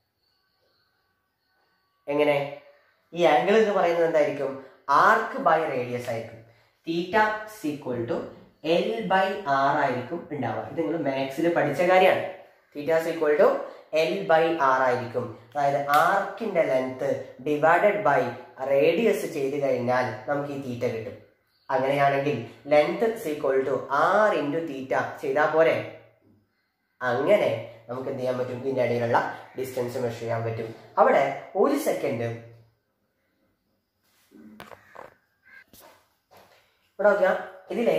എങ്ങനെ ഈ ആംഗിൾ എന്ന് പറയുന്നത് എന്തായിരിക്കും ആർക്ക് ബൈ റേഡിയസ് ആയിരിക്കും theta is equal to L by R ആയിരിക്കും ഉണ്ടാവുക ഇത് നിങ്ങൾ മാത്സിൽ പഠിച്ച കാര്യമാണ് theta is equal to L by R ആയിരിക്കും അതായത് ആർക്കിന്റെ ലെങ്ത് ഡിവൈഡഡ് ബൈ റേഡിയസ് ചെയ്ത് കഴിഞ്ഞാൽ നമുക്ക് ഈ തീറ്റ കിട്ടും അങ്ങനെയാണെങ്കിൽ length is equal to R into theta ചെയ്താൽ പോരെ അങ്ങനെ നമുക്ക് എന്ത് ചെയ്യാൻ പറ്റും ഇതിന്റെ ഇടയിലുള്ള ഡിസ്റ്റൻസ് മെഷർ ചെയ്യാൻ പറ്റും അവിടെ ഒരു സെക്കൻഡ് ഇവിടെ നോക്കാം ഇതിലെ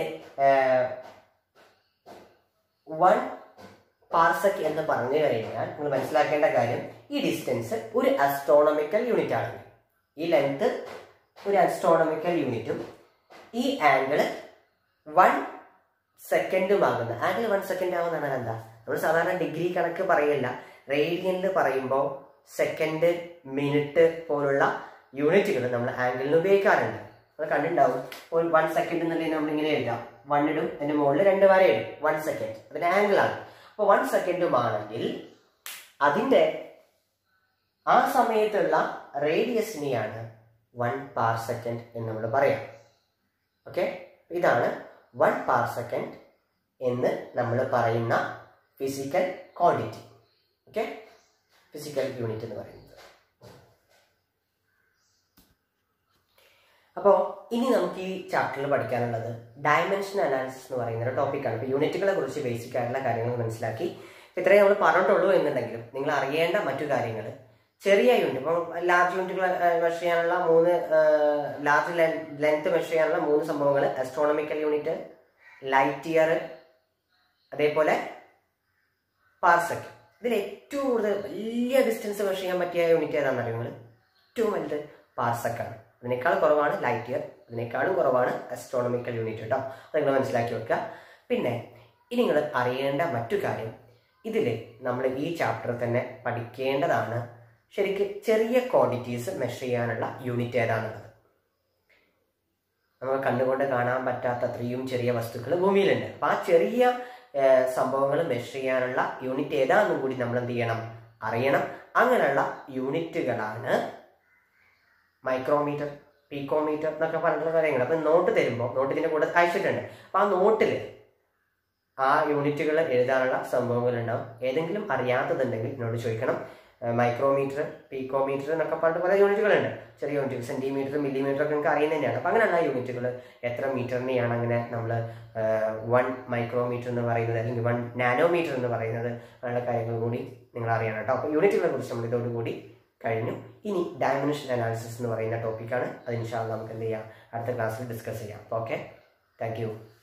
വൺ പാർസക് എന്ന് പറഞ്ഞു കഴിഞ്ഞാൽ നിങ്ങൾ മനസ്സിലാക്കേണ്ട കാര്യം ഈ ഡിസ്റ്റൻസ് ഒരു അസ്ട്രോണമിക്കൽ യൂണിറ്റ് ആണ് ഈ ലെങ്ത് ഒരു അസ്ട്രോണമിക്കൽ യൂണിറ്റും ഈ ആംഗിള് വൺ സെക്കൻഡും ആകുന്ന ആംഗിൾ വൺ സെക്കൻഡ് ആവുന്നതാണ് എന്താ നമ്മൾ സാധാരണ ഡിഗ്രി കണക്ക് പറയില്ല റേഡിയനിൽ പറയുമ്പോൾ സെക്കൻഡ് മിനിറ്റ് പോലുള്ള യൂണിറ്റുകൾ നമ്മൾ ആംഗിളിന് ഉപയോഗിക്കാറുണ്ട് നമ്മൾ കണ്ടിട്ടുണ്ടാവും ഒരു വൺ സെക്കൻഡ് എന്നുണ്ടെങ്കിൽ നമ്മൾ ഇങ്ങനെ എഴുതാം വൺ ഇടും അതിന്റെ മുകളിൽ രണ്ട് വര ഇടും വൺ സെക്കൻഡ് അതിന്റെ ആംഗിൾ ആണ് അപ്പോൾ വൺ സെക്കൻഡും ആണെങ്കിൽ അതിന്റെ ആ സമയത്തുള്ള റേഡിയസിനെയാണ് വൺ പാർ സെക്കൻഡ് എന്ന് നമ്മൾ പറയാം ഓക്കെ ഇതാണ് വൺ പാർ സെക്കൻഡ് എന്ന് നമ്മൾ പറയുന്ന physical quantity okay physical unit എന്ന് പറയുന്നത് അപ്പോൾ ഇനി നമുക്ക് ഈ ചാപ്റ്ററിൽ പഠിക്കാനുള്ളത് ഡയമെൻഷൻ അനാലിസിസ് എന്ന് പറയുന്ന ഒരു ടോപ്പിക്കാണ് ഇപ്പോൾ യൂണിറ്റുകളെ കുറിച്ച് ബേസിക് ആയിട്ടുള്ള കാര്യങ്ങൾ മനസ്സിലാക്കി ഇത്രയും നമ്മൾ പറഞ്ഞിട്ടുള്ളൂ എന്നുണ്ടെങ്കിലും നിങ്ങൾ അറിയേണ്ട മറ്റു കാര്യങ്ങൾ ചെറിയ യൂണിറ്റ് ഇപ്പം ലാർജ് യൂണിറ്റുകൾ മെഷർ ചെയ്യാനുള്ള മൂന്ന് ലാർജ് ലെങ്ത് മെഷർ ചെയ്യാനുള്ള മൂന്ന് സംഭവങ്ങൾ അസ്ട്രോണമിക്കൽ യൂണിറ്റ് ലൈറ്റ് ഇയർ അതേപോലെ പാർസെക് ഇതിൽ ഏറ്റവും കൂടുതൽ വലിയ ഡിസ്റ്റൻസ് മെഷർ ചെയ്യാൻ പറ്റിയ യൂണിറ്റ് ഏതാണെന്ന് അറിയുമ്പോൾ ഏറ്റവും വലുത് പാർസക്കാണ് അതിനേക്കാൾ കുറവാണ് ലൈറ്റ് ഇയർ അതിനേക്കാളും കുറവാണ് അസ്ട്രോണമിക്കൽ യൂണിറ്റ് കേട്ടോ അത് നിങ്ങൾ മനസ്സിലാക്കി വെക്കുക പിന്നെ ഇനി നിങ്ങൾ അറിയേണ്ട മറ്റു കാര്യം ഇതിൽ നമ്മൾ ഈ ചാപ്റ്ററിൽ തന്നെ പഠിക്കേണ്ടതാണ് ശരിക്ക് ചെറിയ ക്വാണ്ടിറ്റീസ് മെഷർ ചെയ്യാനുള്ള യൂണിറ്റ് ഏതാണെന്നുള്ളത് നമുക്ക് കണ്ണുകൊണ്ട് കാണാൻ പറ്റാത്ത അത്രയും ചെറിയ വസ്തുക്കൾ ഭൂമിയിലുണ്ട് അപ്പം ആ ചെറിയ സംഭവങ്ങൾ മെഷർ ചെയ്യാനുള്ള യൂണിറ്റ് ഏതാണെന്നും കൂടി നമ്മൾ എന്ത് ചെയ്യണം അറിയണം അങ്ങനെയുള്ള യൂണിറ്റുകളാണ് മൈക്രോമീറ്റർ പീക്കോമീറ്റർ എന്നൊക്കെ പറഞ്ഞിട്ടുള്ള കാര്യങ്ങൾ അപ്പം നോട്ട് തരുമ്പോൾ നോട്ട് ഇതിൻ്റെ കൂടെ അയച്ചിട്ടുണ്ട് അപ്പം ആ നോട്ടിൽ ആ യൂണിറ്റുകൾ എഴുതാനുള്ള സംഭവങ്ങൾ ഉണ്ടാവും ഏതെങ്കിലും അറിയാത്തതുണ്ടെങ്കിൽ എന്നോട് ചോദിക്കണം മൈക്രോമീറ്റർ പീക്കോമീറ്റർ എന്നൊക്കെ പറഞ്ഞിട്ട് പല യൂണിറ്റുകളുണ്ട് ചെറിയ യൂണിറ്റുകൾ സെന്റിമീറ്റർ മില്ലിമീറ്റർ ഒക്കെ നിങ്ങൾക്ക് അറിയുന്നത് തന്നെയാണ് അപ്പം അങ്ങനെയുള്ള യൂണിറ്റുകൾ എത്ര മീറ്ററിനെയാണ് അങ്ങനെ നമ്മൾ വൺ മൈക്രോമീറ്റർ എന്ന് പറയുന്നത് അല്ലെങ്കിൽ വൺ നാനോമീറ്റർ എന്ന് പറയുന്നത് അങ്ങനെയുള്ള കാര്യങ്ങൾ കൂടി നിങ്ങൾ അറിയണം കേട്ടോ അപ്പോൾ യൂണിറ്റുകളെ കുറിച്ച് നമ്മൾ ഇതോടുകൂടി കഴിഞ്ഞു ഇനി ഡയമെൻഷൻ അനാലിസിസ് എന്ന് പറയുന്ന ടോപ്പിക്കാണ് അത് ഇൻഷാല്ല നമുക്ക് എന്ത് ചെയ്യാം അടുത്ത ക്ലാസ്സിൽ ഡിസ്കസ് ചെയ്യാം ഓക്കെ താങ്ക് യു